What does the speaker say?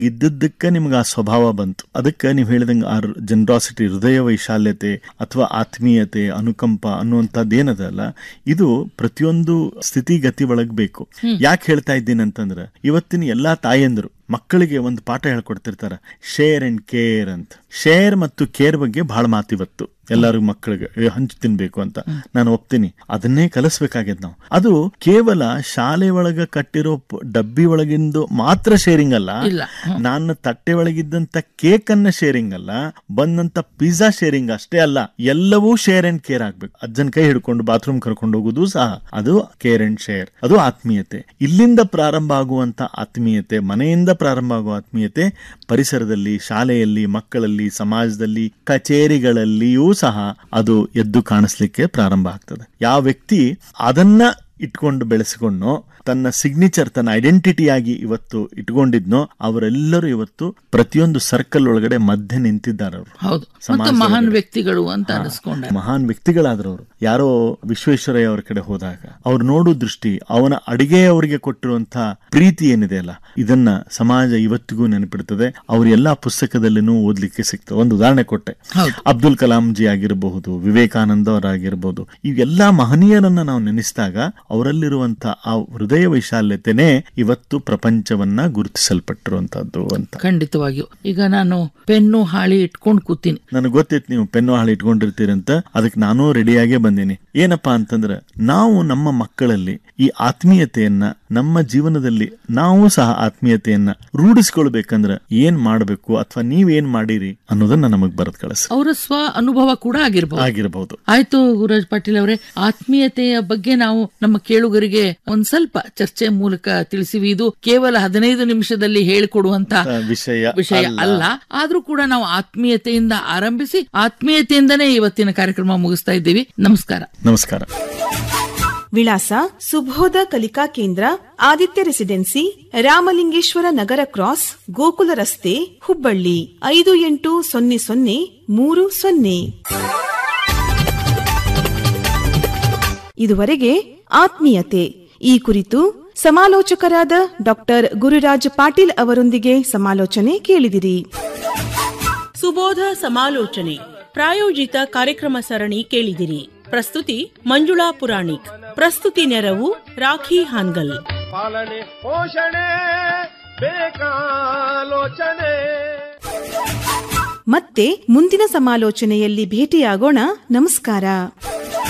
ಇದ್ದದ್ದಕ್ಕೆ ನಿಮ್ಗೆ ಆ ಸ್ವಭಾವ ಬಂತು ಅದಕ್ಕೆ ನೀವು ಹೇಳಿದಂಗೆ ಆ ಜನರಾಸಿಟಿ ಹೃದಯ ವೈಶಾಲ್ಯತೆ ಅಥವಾ ಆತ್ಮೀಯತೆ ಅನುಕಂಪ ಅನ್ನುವಂಥದ್ದು ಏನದಲ್ಲ ಇದು ಪ್ರತಿಯೊಂದು ಸ್ಥಿತಿಗತಿ ಒಳಗ್ ಬೇಕು ಯಾಕೆ ಹೇಳ್ತಾ ಇದ್ದೀನಿ ಅಂತಂದ್ರೆ ಇವತ್ತಿನ ಎಲ್ಲಾ ತಾಯಂದ್ರು ಮಕ್ಕಳಿಗೆ ಒಂದು ಪಾಠ ಹೇಳ್ಕೊಡ್ತಿರ್ತಾರ ಶೇರ್ ಅಂಡ್ ಕೇರ್ ಅಂತ ಶೇರ್ ಮತ್ತು ಕೇರ್ ಬಗ್ಗೆ ಬಹಳ ಮಾತಿವತ್ತು ಎಲ್ಲರೂ ಮಕ್ಕಳಿಗೆ ಏ, ಹಂಚಿ ತಿನ್ಬೇಕು ಅಂತ ನಾನು ಒಪ್ತೀನಿ ಅದನ್ನೇ ಕಲಿಸ್ಬೇಕಾಗ್ಯದ ನಾವು ಅದು ಕೇವಲ ಶಾಲೆ ಒಳಗ ಕಟ್ಟಿರೋ ಪ- ಡಬ್ಬಿ ಒಳಗಿಂದು ಮಾತ್ರ ಶೇರಿಂಗ್ ಅಲ್ಲ ಇಲ್ಲ. ನಾನು ತಟ್ಟೆ ಒಳಗಿದ್ದಂತ ಕೇಕ್ ಅನ್ನ ಶೇರಿಂಗ್ ಅಲ್ಲ ಬಂದಂತ ಪಿಜ್ಜಾ ಶೇರಿಂಗ್ ಅಷ್ಟೇ ಅಲ್ಲ ಎಲ್ಲವೂ ಶೇರ್ ಅಂಡ್ ಕೇರ್ ಆಗ್ಬೇಕು ಅಜ್ಜನ್ ಕೈ ಹಿಡ್ಕೊಂಡು ಬಾತ್ರೂಮ್ ಕರ್ಕೊಂಡು ಹೋಗುದು ಸಹ ಅದು ಕೇರ್ ಅಂಡ್ ಶೇರ್ ಅದು ಆತ್ಮೀಯತೆ ಇಲ್ಲಿಂದ ಪ್ರಾರಂಭ ಆಗುವಂತ ಆತ್ಮೀಯತೆ ಮನೆಯಿಂದ ಪ್ರಾರಂಭ ಆಗುವ ಆತ್ಮೀಯತೆ ಪರಿಸರದಲ್ಲಿ ಶಾಲೆಯಲ್ಲಿ ಮಕ್ಕಳಲ್ಲಿ ಸಮಾಜದಲ್ಲಿ ಕಚೇರಿಗಳಲ್ಲಿಯೂ ಸಹ ಅದು ಎದ್ದು ಕಾಣಿಸ್ಲಿಕ್ಕೆ ಪ್ರಾರಂಭ ಆಗ್ತದೆ ಯಾವ ವ್ಯಕ್ತಿ ಅದನ್ನ ಇಟ್ಕೊಂಡು ಬೆಳೆಸಿಕೊಂಡು ತನ್ನ ಸಿಗ್ನೇಚರ್ ತನ್ನ ಐಡೆಂಟಿಟಿಯಾಗಿ ಇವತ್ತು ಇಟ್ಕೊಂಡಿದ್ನೋ ಅವರೆಲ್ಲರೂ ಇವತ್ತು ಪ್ರತಿಯೊಂದು ಸರ್ಕಲ್ ಒಳಗಡೆ ಮಧ್ಯೆ ನಿಂತಿದ್ದಾರೆ ಅವರು ಹೌದು ಮತ್ತೆ ಸಮಾಜದೊಳಗಡೆ. ಮಹಾನ್ ವ್ಯಕ್ತಿಗಳು ಅಂತ ಅನಿಸ್ಕೊಂಡ ಮಹಾನ್ ವ್ಯಕ್ತಿಗಳಾದ್ರವರು ಯಾರೋ ವಿಶ್ವೇಶ್ವರಯ್ಯ ಅವರ ಕಡೆ ಹೋದಾಗ ಅವ್ರು ನೋಡು ದೃಷ್ಟಿ ಅವನ ಅಡಿಗೆ ಅವರಿಗೆ ಕೊಟ್ಟಿರುವಂತಹ ಪ್ರೀತಿ ಏನಿದೆ ಅಲ್ಲ ಇದನ್ನ ಸಮಾಜ ಇವತ್ತಿಗೂ ನೆನಪಿಡ್ತದೆ ಅವ್ರ ಎಲ್ಲಾ ಪುಸ್ತಕದಲ್ಲಿನೂ ಓದ್ಲಿಕ್ಕೆ ಸಿಗ್ತದೆ ಒಂದು ಉದಾಹರಣೆ ಕೊಟ್ಟೆ ಹೌದು. ಅಬ್ದುಲ್ ಕಲಾಂ ಜಿ ಆಗಿರಬಹುದು ವಿವೇಕಾನಂದ ಅವರಾಗಿರಬಹುದು ಇವೆಲ್ಲಾ ಮಹನೀಯರನ್ನ ನಾವು ನೆನೆಸಿದಾಗ ಅವರಲ್ಲಿರುವಂತ ಆ ಹೃದಯ ವೈಶಾಲ್ಯತೆನೇ ಇವತ್ತು ಪ್ರಪಂಚವನ್ನ ಗುರುತಿಸಲ್ಪಟ್ಟಿರುವಂತದ್ದು ಅಂತ ಖಂಡಿತವಾಗಿಯೂ ಈಗ ನಾನು ಪೆನ್ನು ಹಾಳಿ ಇಟ್ಕೊಂಡು ಕೂತೀನಿ ನನಗೆ ಗೊತ್ತಿತ್ತು ನೀವು ಪೆನ್ನು ಹಾಳು ಇಟ್ಕೊಂಡಿರ್ತೀರಿ ಅಂತ ಅದಕ್ಕೆ ನಾನು ರೆಡಿಯಾಗೇ ಬಂದೀನಿ ಏನಪ್ಪಾ ಅಂತಂದ್ರೆ ನಾವು ನಮ್ಮ ಮಕ್ಕಳಲ್ಲಿ ಈ ಆತ್ಮೀಯತೆಯನ್ನ ನಮ್ಮ ಜೀವನದಲ್ಲಿ ನಾವು ಸಹ ಆತ್ಮೀಯತೆಯನ್ನ ರೂಢಿಸ್ಕೊಳ್ಬೇಕಂದ್ರೆ ಏನ್ ಮಾಡಬೇಕು ಅಥವಾ ನೀವೇನ್ ಮಾಡಿರಿ ಅನ್ನೋದನ್ನ ನಮಗ್ ಬರೆದ್ ಕಳಿಸ್ ಅವರ ಸ್ವ ಅನುಭವ ಕೂಡ ಆಗಿರಬಹುದು ಆಗಿರಬಹುದು ಆಯ್ತು ಗುರುರಾಜ್ ಪಾಟೀಲ್ ಅವರೇ ಆತ್ಮೀಯತೆಯ ಬಗ್ಗೆ ನಾವು ನಮ್ಮ ಕೇಳುಗರಿಗೆ ಒಂದ್ ಸ್ವಲ್ಪ ಚರ್ಚೆ ಮೂಲಕ ತಿಳಿಸಿವಿ ಇದು ಕೇವಲ ಹದಿನೈದು ನಿಮಿಷದಲ್ಲಿ ಹೇಳಿಕೊಡುವಂತ ಆ, ವಿಷಯ ವಿಷಯ ಅಲ್ಲ. ಅಲ್ಲ ಆದ್ರೂ ಕೂಡ ನಾವು ಆತ್ಮೀಯತೆಯಿಂದ ಆರಂಭಿಸಿ ಆತ್ಮೀಯತೆಯಿಂದನೇ ಇವತ್ತಿನ ಕಾರ್ಯಕ್ರಮ ಮುಗಿಸ್ತಾ ಇದ್ದೀವಿ ನಮಸ್ಕಾರ ನಮಸ್ಕಾರ ವಿಳಾಸ ಸುಬೋಧ ಕಲಿಕಾ ಕೇಂದ್ರ ಆದಿತ್ಯ ರೆಸಿಡೆನ್ಸಿ ರಾಮಲಿಂಗೇಶ್ವರ ನಗರ ಕ್ರಾಸ್ ಗೋಕುಲ ರಸ್ತೆ ಹುಬ್ಬಳ್ಳಿ ಐದು ಎಂಟು ಸೊನ್ನೆ ಸೊನ್ನೆ ಮೂರು ಸೊನ್ನೆ ಇದುವರೆಗೆ ಆತ್ಮೀಯತೆ ಈ ಕುರಿತು ಸಮಾಲೋಚಕರಾದ ಡಾಕ್ಟರ್ ಗುರುರಾಜ್ ಪಾಟೀಲ್ ಅವರೊಂದಿಗೆ ಸಮಾಲೋಚನೆ ಕೇಳಿದಿರಿ ಸುಬೋಧ ಸಮಾಲೋಚನೆ ಪ್ರಾಯೋಜಿತ ಕಾರ್ಯಕ್ರಮ ಸರಣಿ ಕೇಳಿದಿರಿ ಪ್ರಸ್ತುತಿ ಮಂಜುಳಾ ಪುರಾಣಿಕ್ ಪ್ರಸ್ತುತಿ ನೆರವು ರಾಖಿ ಹಾನ್ಗಲ್ ಪಾಲನೆ ಪೋಷಣೆ ಬೇಕಾಲೋಚನೆ ಮತ್ತೆ ಮುಂದಿನ ಸಮಾಲೋಚನೆಯಲ್ಲಿ ಭೇಟಿಯಾಗೋಣ ನಮಸ್ಕಾರ